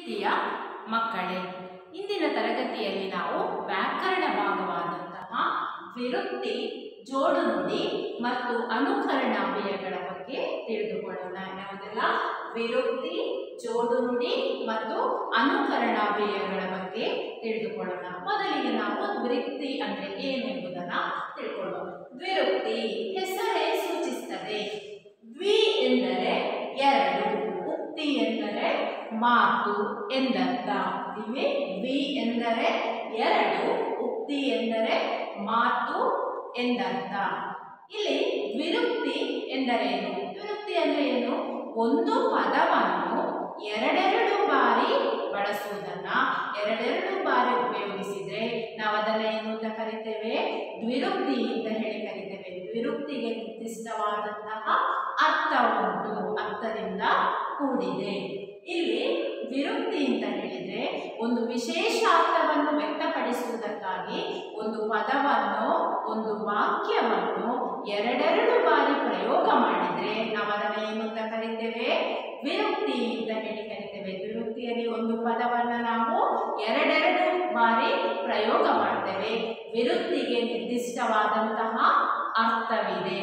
ಪ್ರೀತಿಯ ಮಕ್ಕಳೇ ಇಂದಿನ ತರಗತಿಯಲ್ಲಿ ನಾವು ವ್ಯಾಕರಣ ಭಾಗವಾದಂತಹ ವಿರುಕ್ತಿ ಜೋಡುನುಡಿ ಮತ್ತು ಅನುಕರಣಾವ್ಯಯಗಳ ಬಗ್ಗೆ ತಿಳಿದುಕೊಳ್ಳೋಣ ಯಾವುದೆಲ್ಲ ವಿರುಕ್ತಿ ಜೋಡುನುಡಿ ಮತ್ತು ಅನುಕರಣಾವ್ಯಯಗಳ ಬಗ್ಗೆ ತಿಳಿದುಕೊಳ್ಳೋಣ ಮೊದಲಿಗೆ ನಾವು ದ್ವಿರುಕ್ತಿ ಅಂದರೆ ಏನೆಂಬುದನ್ನು ತಿಳ್ಕೊಳ್ಳೋಣ ದ್ವಿರುಕ್ತಿ ಹೆಸರೇ ಸೂಚಿಸುತ್ತದೆ ದ್ವಿ ಎಂದರೆ ಎರಡು ಉಕ್ತಿ ಎಂದರೆ ಮಾತು ಎಂದರ್ಥ ಇವೆ ದ್ವಿ ಎಂದರೆ ಎರಡು ಉಕ್ತಿ ಎಂದರೆ ಮಾತು ಎಂದರ್ಥ ಇಲ್ಲಿ ದ್ವಿರುಕ್ತಿ ಎಂದರೇನು ದ್ವಿರುಕ್ತಿ ಅಂದರೆ ಏನು ಒಂದು ಪದವನ್ನು ಎರಡೆರಡು ಬಾರಿ ಬಳಸುವುದನ್ನ ಎರಡೆರಡು ಬಾರಿ ಉಪಯೋಗಿಸಿದ್ರೆ ನಾವು ಅದನ್ನ ಏನು ಅಂತ ಕರಿತೇವೆ ದ್ವಿರುಕ್ತಿ ಅಂತ ಹೇಳಿ ಕರಿತೇವೆ ದ್ವಿರುಕ್ತಿಗೆ ನಿರ್ದಿಷ್ಟವಾದಂತಹ ಅರ್ಥ ಉಂಟು ಅರ್ಥದಿಂದ ಕೂಡಿದೆ ಇಲ್ಲಿ ವಿರುಕ್ತಿ ಅಂತ ಹೇಳಿದ್ರೆ ಒಂದು ವಿಶೇಷ ಅರ್ಥವನ್ನು ವ್ಯಕ್ತಪಡಿಸುವುದಕ್ಕಾಗಿ ಒಂದು ಪದವನ್ನು ಒಂದು ವಾಕ್ಯವನ್ನು ಎರಡೆರಡು ಬಾರಿ ಪ್ರಯೋಗ ಮಾಡಿದ್ರೆ ನಾವು ಅದನ್ನು ಏನು ಅಂತ ಕರಿತೇವೆ ವಿರುಕ್ತಿ ಅಂತ ಹೇಳಿ ಕರಿತೇವೆ ವಿರುಕ್ತಿಯಲ್ಲಿ ಒಂದು ಪದವನ್ನು ನಾವು ಎರಡೆರಡು ಬಾರಿ ಪ್ರಯೋಗ ಮಾಡ್ತೇವೆ ವಿರುಕ್ತಿಗೆ ನಿರ್ದಿಷ್ಟವಾದಂತಹ ಅರ್ಥವಿದೆ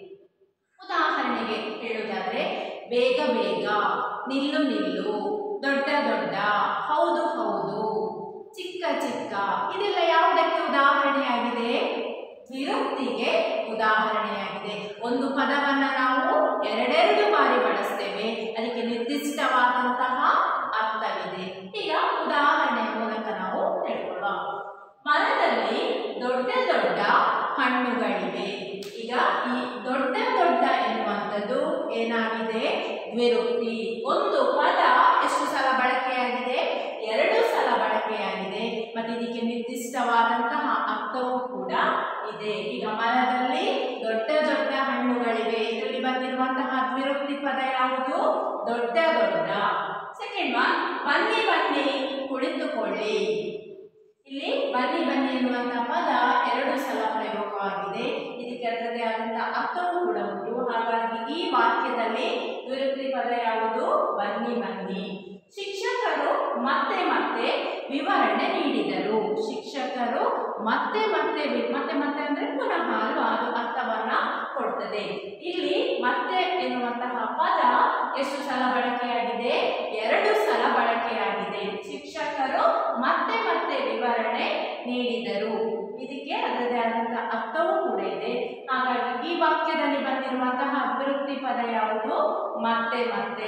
ಉದಾಹರಣೆಗೆ ಹೇಳುವುದಾದ್ರೆ ಬೇಗ ಬೇಗ ನಿಲ್ಲು ನಿಲ್ಲು ದೊಡ್ಡ ದೊಡ್ಡ ಹೌದು ಹೌದು ಚಿಕ್ಕ ಚಿಕ್ಕ ಇದೆಲ್ಲ ಯಾವುದಕ್ಕೆ ಉದಾಹರಣೆಯಾಗಿದೆ ವಿರುಕ್ತಿಗೆ ಉದಾಹರಣೆಯಾಗಿದೆ ಒಂದು ಪದವನ್ನು ನಾವು ಎರಡೆರಡು ಬಾರಿ ಬಳಸ್ತೇವೆ ಅದಕ್ಕೆ ನಿರ್ದಿಷ್ಟವಾದಂತಹ ಅರ್ಥವಿದೆ ಈಗ ಉದಾಹರಣೆಯ ಮೂಲಕ ನಾವು ತಿಳ್ಕೊಳ್ಳೋಣ ಮರದಲ್ಲಿ ದೊಡ್ಡ ದೊಡ್ಡ ಹಣ್ಣುಗಳಿವೆ ಈಗ ಈ ದೊಡ್ಡ ದೊಡ್ಡ ಎನ್ನುವಂಥದ್ದು ಏನಾಗಿದೆ ದ್ವಿರುಕ್ತಿ ಒಂದು ಪದ ಎಷ್ಟು ಸಲ ಬಳಕೆಯಾಗಿದೆ ಎರಡು ಸಲ ಬಳಕೆಯಾಗಿದೆ ಮತ್ತು ಇದಕ್ಕೆ ನಿರ್ದಿಷ್ಟವಾದಂತಹ ಅರ್ಥವೂ ಕೂಡ ಇದೆ ಈಗ ಮರದಲ್ಲಿ ದೊಡ್ಡ ದೊಡ್ಡ ಹಣ್ಣುಗಳಿವೆ ಇದರಲ್ಲಿ ಬಂದಿರುವಂತಹ ದ್ವಿರುಕ್ತಿ ಪದ ಯಾವುದು ದೊಡ್ಡ ದೊಡ್ಡ ಸೆಕೆಂಡ್ ಒನ್ ಬನ್ನಿ ಬನ್ನಿ ಕುಳಿತುಕೊಳ್ಳಿ ಇಲ್ಲಿ ಬನ್ನಿ ಬನ್ನಿ ಎನ್ನುವಂತಹ ಪದ ಎರಡು ಸಲ ಪ್ರಯೋಗವಾಗಿದೆ ಇದಕ್ಕೆ ಅದರದೇ ಆದಂತಹ ಅರ್ಥವೂ ಕೂಡ ಉಂಟು ಹಾಗಾಗಿ ಈ ವಾಕ್ಯದಲ್ಲಿ ದ್ವಿರುಕ್ತಿ ಪದ ಯಾವುದು ಬನ್ನಿ ಬನ್ನಿ ಶಿಕ್ಷಕರು ಮತ್ತೆ ಮತ್ತೆ ವಿವರಣೆ ನೀಡಿದರು ಶಿಕ್ಷಕರು ಮತ್ತೆ ಮತ್ತೆ ವಿ- ಮತ್ತೆ ಮತ್ತೆ ಅಂದ್ರೆ ಪುನಃ ಅಲ್ವಾ ಅದು ಅರ್ಥವನ್ನ ಕೊಡ್ತದೆ ಇಲ್ಲಿ ಮತ್ತೆ ಎನ್ನುವಂತಹ ಪದ ಎಷ್ಟು ಸಲ ಬಳಕೆಯಾಗಿದೆ ಎರಡು ಸಲ ಬಳಕೆಯಾಗಿದೆ ಶಿಕ್ಷಕರು ಮತ್ತೆ ಮತ್ತೆ ವಿವರಣೆ ನೀಡಿದರು ಇದಕ್ಕೆ ಅದರದೇ ಆದಂತಹ ಅರ್ಥವೂ ಕೂಡ ಇದೆ ಹಾಗಾಗಿ ಈ ವಾಕ್ಯದಲ್ಲಿ ಬಂದಿರುವಂತಹ ಅಭಿವೃದ್ಧಿ ಪದ ಯಾವುದು ಮತ್ತೆ ಮತ್ತೆ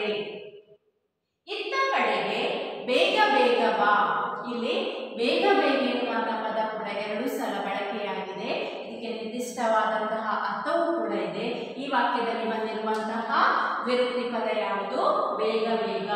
ಇತ್ತ ಕಡೆಗೆ ಬೇಗ ಬೇಗ ಬಾ ಇಲ್ಲಿ ಬೇಗ ಬೇಗ ಎನ್ನುವಂತಹ ಪದ ಕೂಡ ಎರಡು ಸಲ ಬಳಕೆಯಾಗಿದೆ ಇದಕ್ಕೆ ನಿರ್ದಿಷ್ಟವಾದಂತಹ ಅರ್ಥವೂ ಕೂಡ ಇದೆ ಈ ವಾಕ್ಯದಲ್ಲಿ ಬಂದಿರುವಂತಹ ವಿರುಕ್ತಿ ಪದ ಯಾವುದು ಬೇಗ ಬೇಗ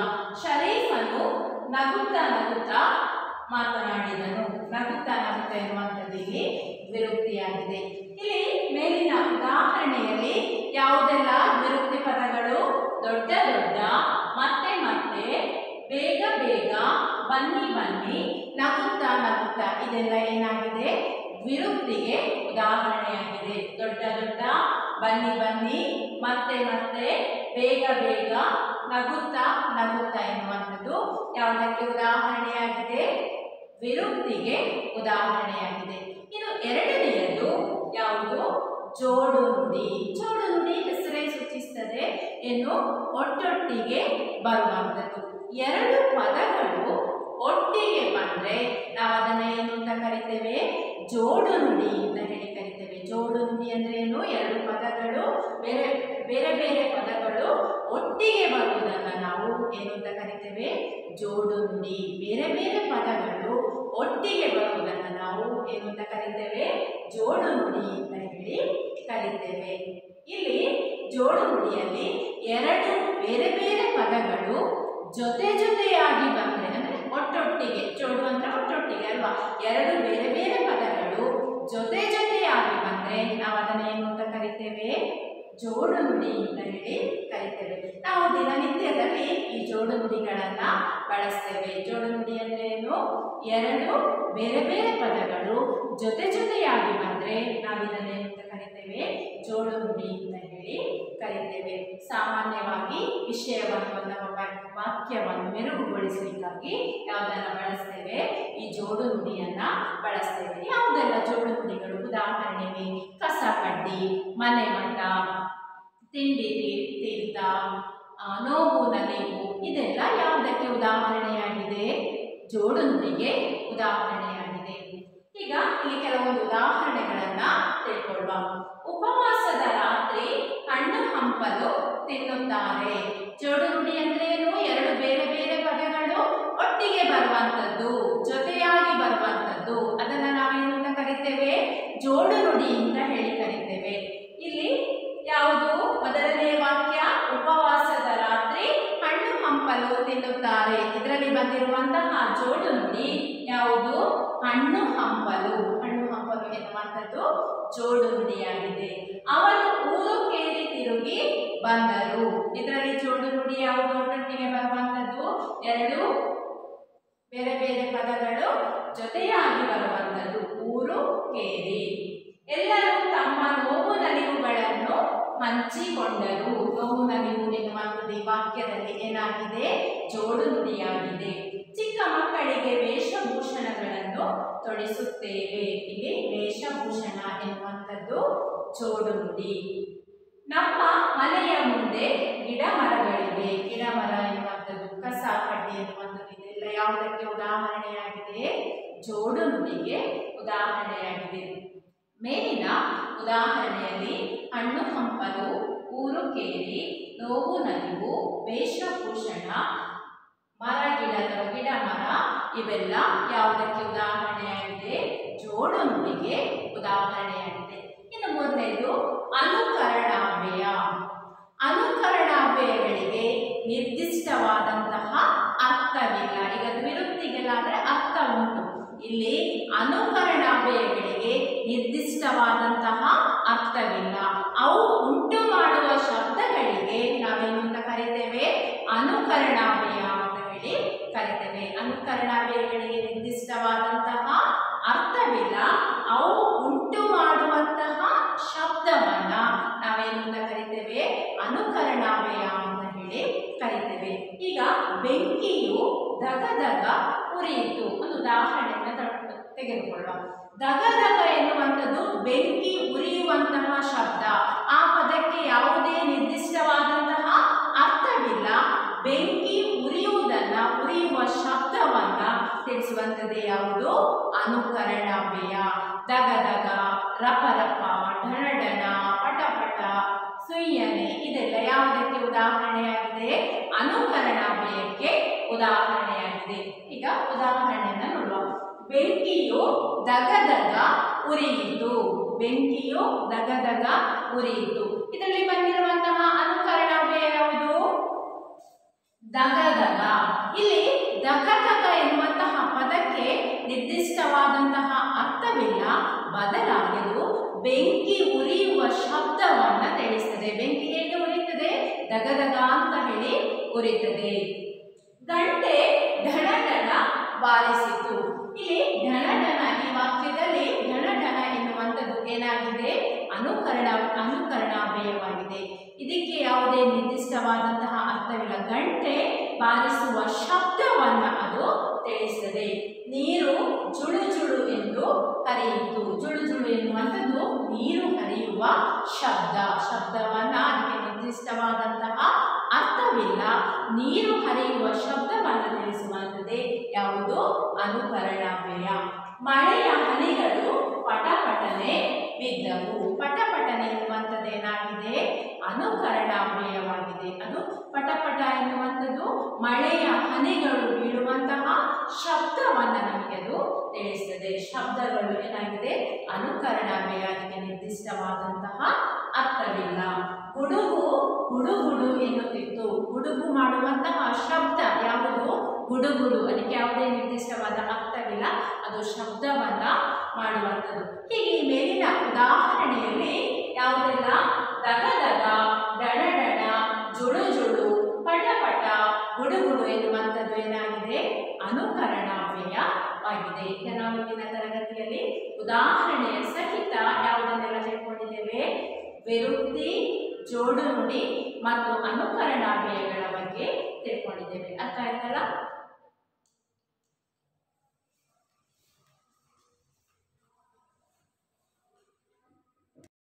ಶರೀಫನು ನಗುತ್ತಾ ನಗುತ್ತಾ ಮಾತನಾಡಿದನು ನಗುತ್ತಾ ನಗುತ್ತಾ ಎನ್ನುವಂಥದ್ದು ಇಲ್ಲಿ ವಿರುಕ್ತಿಯಾಗಿದೆ ಇಲ್ಲಿ ಮೇಲಿನ ಉದಾಹರಣೆಯಲ್ಲಿ ಯಾವುದೆಲ್ಲ ವಿರುಕ್ತಿ ಪದಗಳು ದೊಡ್ಡ ದೊಡ್ಡ ಮತ್ತೆ ಮತ್ತೆ ಬೇಗ ಬೇಗ ಬನ್ನಿ ಬನ್ನಿ ನಗುತ್ತಾ ನಗುತ್ತಾ ಇದೆಲ್ಲ ಏನಾಗಿದೆ ವಿರುಕ್ತಿಗೆ ಉದಾಹರಣೆಯಾಗಿದೆ ದೊಡ್ಡ ದೊಡ್ಡ ಬನ್ನಿ ಬನ್ನಿ ಮತ್ತೆ ಮತ್ತೆ ಬೇಗ ಬೇಗ ನಗುತ್ತಾ ನಗುತ್ತಾ ಎನ್ನುವಂಥದ್ದು ಯಾವುದಕ್ಕೆ ಉದಾಹರಣೆಯಾಗಿದೆ ವಿರುಕ್ತಿಗೆ ಉದಾಹರಣೆಯಾಗಿದೆ ಇನ್ನು ಎರಡನೆಯದು ಯಾವುದು ಜೋಡು ನುಡಿ ಜೋಡು ನುಡಿ ಹೆಸರೇ ಸೂಚಿಸ್ತದೆ ಏನು ಒಟ್ಟೊಟ್ಟಿಗೆ ಬರುವಂಥದ್ದು ಎರಡು ಪದಗಳು ಒಟ್ಟಿಗೆ ಬಂದ್ರೆ ನಾವು ಅದನ್ನ ಏನು ಅಂತ ಕರಿತೇವೆ ಜೋಡು ನುಡಿ ಅಂತ ಹೇಳಿ ಕರಿತೇವೆ ಜೋಡು ನುಡಿ ಅಂದ್ರೆ ಏನು ಎರಡು ಪದಗಳು ಬೇರೆ ಬೇರೆ ಬೇರೆ ಪದಗಳು ಒಟ್ಟಿಗೆ ಬರುವುದನ್ನ ನಾವು ಏನು ಅಂತ ಕರಿತೇವೆ ಜೋಡು ನುಡಿ ಬೇರೆ ಬೇರೆ ಪದಗಳು ಒಟ್ಟಿಗೆ ಬರುವುದನ್ನ ನಾವು ಏನು ಅಂತ ಕರಿತೇವೆ ಜೋಡು ನುಡಿ ಅಂತ ಹೇಳಿ ಕರಿತೇವೆ ಇಲ್ಲಿ ಜೋಡು ನುಡಿಯಲ್ಲಿ ಎರಡು ಬೇರೆ ಬೇರೆ ಪದಗಳು ಜೊತೆ ಜೊತೆಯಾಗಿ ಬಂದ್ರೆ ಅಂದ್ರೆ ಒಟ್ಟೊಟ್ಟಿಗೆ ಜೋಡು ಅಂದ್ರೆ ಒಟ್ಟೊಟ್ಟಿಗೆ ಅಲ್ವಾ ಎರಡು ಬೇರೆ ಬೇರೆ ಪದಗಳು ಜೊತೆ ಜೊತೆಯಾಗಿ ಬಂದ್ರೆ ನಾವು ಅದನ್ನ ಏನು ಅಂತ ಕರಿತೇವೆ ಜೋಡು ನುಡಿ ಅಂತ ಹೇಳಿ ಕರಿತೇವೆ ನಾವು ದಿನನಿತ್ಯದಲ್ಲಿ ಈ ಜೋಡು ನುಡಿಗಳನ್ನ ಬಳಸ್ತೇವೆ ಜೋಡು ನುಡಿ ಅಂದ್ರೆ ಏನು ಎರಡು ಬೇರೆ ಬೇರೆ ಪದಗಳು ಜೊತೆ ಜೊತೆಯಾಗಿ ಬಂದ್ರೆ ನಾವು ಇದನ್ನ ಏನು ಅಂತ ಕರಿತೇವೆ ಜೋಡು ನುಡಿ ಅಂತ ಹೇಳಿ ಕರಿತೇವೆ ಸಾಮಾನ್ಯವಾಗಿ ವಿಷಯವನ್ನು ನಮ್ಮ ವಾ- ವಾಕ್ಯವನ್ನು ಮೆರುಗುಗೊಳಿಸಲಿಕ್ಕಾಗಿ ಯಾವುದನ್ನ ಬಳಸ್ತೇವೆ ಈ ಜೋಡು ನುಡಿಯನ್ನ ಬಳಸ್ತೇವೆ ಯಾವುದೆಲ್ಲ ಜೋಡು ನುಡಿಗಳು ಉದಾಹರಣೆಗೆ ಕಸ ಕಡ್ಡಿ ಮನೆ ಮಠ ತಿಂಡಿ ತೀ- ತೀರ್ಥ ಆ, ನೋವು ನಲಿವು ಇದೆಲ್ಲ ಯಾವುದಕ್ಕೆ ಉದಾಹರಣೆಯಾಗಿದೆ ಜೋಡು ನುಡಿಗೆ ಉದಾಹರಣೆಯಾಗಿದೆ ಈಗ ಇಲ್ಲಿ ಕೆಲವೊಂದು ಉದಾಹರಣೆಗಳನ್ನ ತಿಳ್ಕೊಳ್ಳುವ ಉಪವಾಸದ ರಾತ್ರಿ ಹಣ್ಣು ಹಂಪಲು ತಿನ್ನುತ್ತಾರೆ ಜೋಡು ನುಡಿ ಅಂದ್ರೆ ಏನು ಎರಡು ಬೇರೆ ಬೇರೆ ಪದಗಳು ಒಟ್ಟಿಗೆ ಬರುವಂತದ್ದು ಜೊತೆಯಾಗಿ ಬರುವಂತದ್ದು ಅದನ್ನ ನಾವೇನು ಅಂತ ಕರಿತೇವೆ ಜೋಡು ನುಡಿ ಅಂತ ಹೇಳಿ ಕರಿತೇವೆ ಇಲ್ಲಿ ಯಾವುದು ಮೊದಲನೇ ವಾಕ್ಯ ಉಪವಾಸದ ರಾತ್ರಿ ಹಣ್ಣು ಹಂಪಲು ತಿನ್ನುತ್ತಾರೆ ಇದರಲ್ಲಿ ಬಂದಿರುವಂತಹ ಜೋಡು ನುಡಿ ಯಾವುದು ಹಣ್ಣು ಹಂಪಲು ಹಣ್ಣು ಹಂಪಲು ಎನ್ನುವಂಥದ್ದು ಜೋಡು ನುಡಿಯಾಗಿದೆ ಅವರು ಊರು ಕೇರಿ ತಿರುಗಿ ಬಂದರು ಇದರಲ್ಲಿ ಜೋಡು ನುಡಿ ಯಾವುದು ಒಟ್ಟೊಟ್ಟಿಗೆ ಬರುವಂಥದ್ದು ಎರಡು ಬೇರೆ ಬೇರೆ ಪದಗಳು ಜೊತೆಯಾಗಿ ಬರುವಂಥದ್ದು ಊರು ಕೇರಿ ಎಲ್ಲರೂ ತಮ್ಮ ನೋವು ನಲಿವುಗಳನ್ನು ಹಂಚಿಕೊಂಡರು ನೋವು ನಲಿವು ಎನ್ನುವಂಥದ್ದು ಈ ವಾಕ್ಯದಲ್ಲಿ ಏನಾಗಿದೆ ಜೋಡು ನುಡಿಯಾಗಿದೆ ಚಿಕ್ಕ ಮಕ್ಕಳಿಗೆ ವೇಷಭೂಷಣಗಳನ್ನು ತೊಡಿಸುತ್ತೇವೆ ಇಲ್ಲಿ ವೇಷಭೂಷಣ ಎನ್ನುವಂಥದ್ದು ಜೋಡು ನುಡಿ ನಮ್ಮ ಮನೆಯ ಮುಂದೆ ಗಿಡ ಮರಗಳಿವೆ ಗಿಡ ಮರ ಎನ್ನುವಂಥದ್ದು ಕಸ ಕಡ್ಡಿ ಎನ್ನುವಂಥದ್ದು ಇದೆಲ್ಲ ಯಾವುದಕ್ಕೆ ಉದಾಹರಣೆಯಾಗಿದೆ ಜೋಡು ನುಡಿಗೆ ಉದಾಹರಣೆಯಾಗಿದೆ ಮೇಲಿನ ಉದಾಹರಣೆಯಲ್ಲಿ ಹಣ್ಣು ಹಂಪಲು ಊರು ಕೇರಿ ನೋವು ನಲಿವು ವೇಷಭೂಷಣ ಮರ ಗಿಡ ಅಥವಾ ಗಿಡ ಮರ ಇವೆಲ್ಲ ಯಾವುದಕ್ಕೆ ಉದಾಹರಣೆಯಾಗಿದೆ ಜೋಡು ನುಡಿಗೆ ಉದಾಹರಣೆಯಾಗಿದೆ ಇನ್ನು ಮೊದಲನೇದು ಅನುಕರಣಾವ್ಯಯ ಅನುಕರಣಾವ್ಯಯಗಳಿಗೆ ನಿರ್ದಿಷ್ಟವಾದಂತಹ ಅರ್ಥವಿಲ್ಲ ಈಗ ದ್ವಿರುಕ್ತಿಗಳಾದರೆ ಅರ್ಥ ಉಂಟು ಇಲ್ಲಿ ಅನುಕರಣಾವ್ಯಯಗಳಿಗೆ ನಿರ್ದಿಷ್ಟವಾದಂತಹ ಅರ್ಥವಿಲ್ಲ ಅವು ಉಂಟು ಮಾಡುವ ಶಬ್ದಗಳಿಗೆ ನಾವೇನು ಅಂತ ಕರಿತೇವೆ ಅನುಕರಣಾವ್ಯಯ ಅಂತ ಹೇಳಿ ಕರಿತೇವೆ ಅನುಕರಣಾವ್ಯಯಗಳಿಗೆ ನಿರ್ದಿಷ್ಟವಾದಂತಹ ಅರ್ಥವಿಲ್ಲ ಅವು ಉಂಟು ಮಾಡುವಂತಹ ಶಬ್ದವನ್ನ ನಾವೇನು ಅಂತ ಕರಿತೇವೆ ಅನುಕರಣಾವ್ಯಯ ಅಂತ ಹೇಳಿ ಕರಿತೇವೆ ಈಗ ಬೆಂಕಿಯು ದಗದಗ ಉರಿಯಿತು ಒಂದು ಉದಾಹರಣೆಯನ್ನು ತ- ತೆಗೆದುಕೊಳ್ಳುವ ದಗದಗ ಎನ್ನುವಂಥದ್ದು ಬೆಂಕಿ ಉರಿಯುವಂತಹ ಶಬ್ದ ಆ ಪದಕ್ಕೆ ಯಾವುದೇ ನಿರ್ದಿಷ್ಟವಾದಂತಹ ಅರ್ಥವಿಲ್ಲ ಬೆಂಕಿ ಉರಿಯುವುದನ್ನ ಉರಿಯುವ ಶಬ್ದವನ್ನ ತಿಳಿಸುವಂಥದ್ದೇ ಯಾವುದು ಅನುಕರಣಾವ್ಯಯ ದಗದಗ ರಪರಪ ಢಣಢಣ ಪಟಪಟ ಸುಯ್ಯನೆ ಇದೆಲ್ಲ ಯಾವುದಕ್ಕೆ ಉದಾಹರಣೆಯಾಗಿದೆ ಅನುಕರಣಾವ್ಯಯಕ್ಕೆ ಉದಾಹರಣೆಯಾಗಿದೆ ಈಗ ಉದಾಹರಣೆಯನ್ನು ನೋಡುವ ಬೆಂಕಿಯು ದಗದಗ ಉರಿಯಿತು ಬೆಂಕಿಯು ದಗದಗ ಉರಿಯಿತು ಇದರಲ್ಲಿ ಬಂದಿರುವಂತಹ ಅನುಕರಣಾವ್ಯಯ ಯಾವುದು ದಗದಗ ಇಲ್ಲಿ ದಗದಗ ಎನ್ನುವಂತಹ ಪದಕ್ಕೆ ನಿರ್ದಿಷ್ಟವಾದಂತಹ ಅರ್ಥವಿಲ್ಲ ಬದಲಾಗಿ ಅದು ಬೆಂಕಿ ಉರಿಯುವ ಶಬ್ದವನ್ನ ತಿಳಿಸ್ತದೆ ಬೆಂಕಿ ಹೇಗೆ ಉರಿಯುತ್ತದೆ ದಗದಗ ಅಂತ ಹೇಳಿ ಉರಿಯುತ್ತದೆ ಗಂಟೆ ಢಣಢಣ ಬಾರಿಸಿತು ಇಲ್ಲಿ ಢಣಢಣ ಈ ವಾಕ್ಯದಲ್ಲಿ ಢಣಢಣ ಎನ್ನುವಂಥದ್ದು ಏನಾಗಿದೆ ಅನುಕರಣ ಅನುಕರಣಾವ್ಯಯವಾಗಿದೆ ಇದಕ್ಕೆ ಯಾವುದೇ ನಿರ್ದಿಷ್ಟವಾದಂತಹ ಅರ್ಥವಿಲ್ಲ ಗಂಟೆ ಬಾರಿಸುವ ಶಬ್ದವನ್ನ ಅದು ತಿಳಿಸ್ತದೆ ನೀರು ಜುಳು ಜುಳು ಎಂದು ಹರಿಯಿತು ಜುಳು ಜುಳು ಎನ್ನುವಂಥದ್ದು ನೀರು ಹರಿಯುವ ಶಬ್ದ ಶಬ್ದವನ್ನ ಅದಕ್ಕೆ ನಿರ್ದಿಷ್ಟವಾದಂತಹ ಅರ್ಥವಿಲ್ಲ ನೀರು ಹರಿಯುವ ಶಬ್ದವನ್ನು ತಿಳಿಸುವಂಥದ್ದೇ ಯಾವುದು ಅನುಕರಣಾವ್ಯಯ ಮಳೆಯ ಹನಿಗಳು ಪಟಪಟನೆ ಬಿದ್ದವು ಪಟಪಟನೆ ಎನ್ನುವಂಥದ್ದು ಏನಾಗಿದೆ ಅನುಕರಣಾವ್ಯಯವಾಗಿದೆ ಅದು ಪಟಪಟ ಎನ್ನುವಂಥದ್ದು ಮಳೆಯ ಹನಿಗಳು ಬೀಳುವಂತಹ ಶಬ್ದವನ್ನು ನಮಗೆ ಅದು ತಿಳಿಸ್ತದೆ ಶಬ್ದಗಳು ಏನಾಗಿದೆ ಅನುಕರಣಾವ್ಯಯ ಅದಕ್ಕೆ ನಿರ್ದಿಷ್ಟವಾದಂತಹ ಅರ್ಥವಿಲ್ಲ ಗುಡುಗು ಗುಡುಗುಡು ಎನ್ನುತ್ತಿತ್ತು ಗುಡುಗು ಮಾಡುವಂತಹ ಶಬ್ದ ಯಾವುದು ಗುಡುಗುಡು ಅದಕ್ಕೆ ಯಾವುದೇ ನಿರ್ದಿಷ್ಟವಾದ ಅರ್ಥವಿಲ್ಲ ಅದು ಶಬ್ದವನ್ನ ಮಾಡುವಂಥದ್ದು ಹೀಗೆ ಈ ಮೇಲಿನ ಉದಾಹರಣೆಯಲ್ಲಿ ಯಾವುದೆಲ್ಲ ದಗದಗ ಡಣಡಣ ಜುಳು ಜುಳು ಪಟ ಪಟ ಗುಡುಗುಡು ಎನ್ನುವಂಥದ್ದು ಏನಾಗಿದೆ ಅನುಕರಣಾವ್ಯಯವಾಗಿದೆ ಈಗ ನಾವು ಇಂದಿನ ತರಗತಿಯಲ್ಲಿ ಉದಾಹರಣೆಯ ಸಹಿತ ಯಾವುದನ್ನೆಲ್ಲ ತಿಳ್ಕೊಂಡಿದ್ದೇವೆ ವಿರುಕ್ತಿ ಜೋಡು ನುಡಿ ಮತ್ತು ಅನುಕರಣಾವ್ಯಯಗಳ ಬಗ್ಗೆ ತಿಳ್ಕೊಂಡಿದ್ದೇವೆ ಅರ್ಥ ಆಯ್ತಲ್ಲ